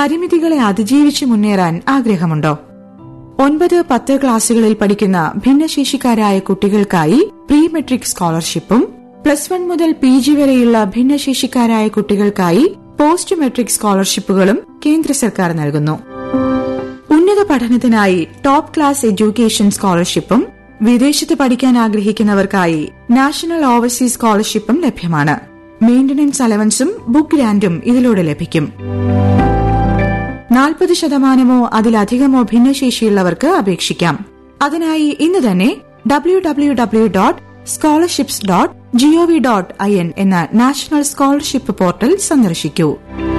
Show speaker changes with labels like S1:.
S1: പരിമിതികളെ അതിജീവിച്ച് മുന്നേറാൻ ആഗ്രഹമുണ്ടോ ഒൻപത് പത്ത് ക്ലാസുകളിൽ പഠിക്കുന്ന ഭിന്നശേഷിക്കാരായ കുട്ടികൾക്കായി പ്രീ മെട്രിക് സ്കോളർഷിപ്പും പ്ലസ് വൺ മുതൽ പി ജി വരെയുള്ള ഭിന്നശേഷിക്കാരായ കുട്ടികൾക്കായി പോസ്റ്റ് മെട്രിക് സ്കോളർഷിപ്പുകളും കേന്ദ്ര സർക്കാർ നൽകുന്നു ഉന്നത പഠനത്തിനായി ടോപ്പ് ക്ലാസ് എഡ്യൂക്കേഷൻ സ്കോളർഷിപ്പും വിദേശത്ത് പഠിക്കാൻ ആഗ്രഹിക്കുന്നവർക്കായി നാഷണൽ ഓവർസീസ് സ്കോളർഷിപ്പും ലഭ്യമാണ് മെയിന്റനൻസ് അലവൻസും ബുക്ക് ഗ്രാന്റും ഇതിലൂടെ ലഭിക്കും നാൽപ്പത് ശതമാനമോ അതിലധികമോ ഭിന്നശേഷിയുള്ളവർക്ക് അപേക്ഷിക്കാം അതിനായി ഇന്ന് തന്നെ W W W dot scholarships dot gov dot I N എന്ന നാഷണൽ സ്കോളർഷിപ്പ് പോർട്ടൽ സന്ദർശിക്കൂ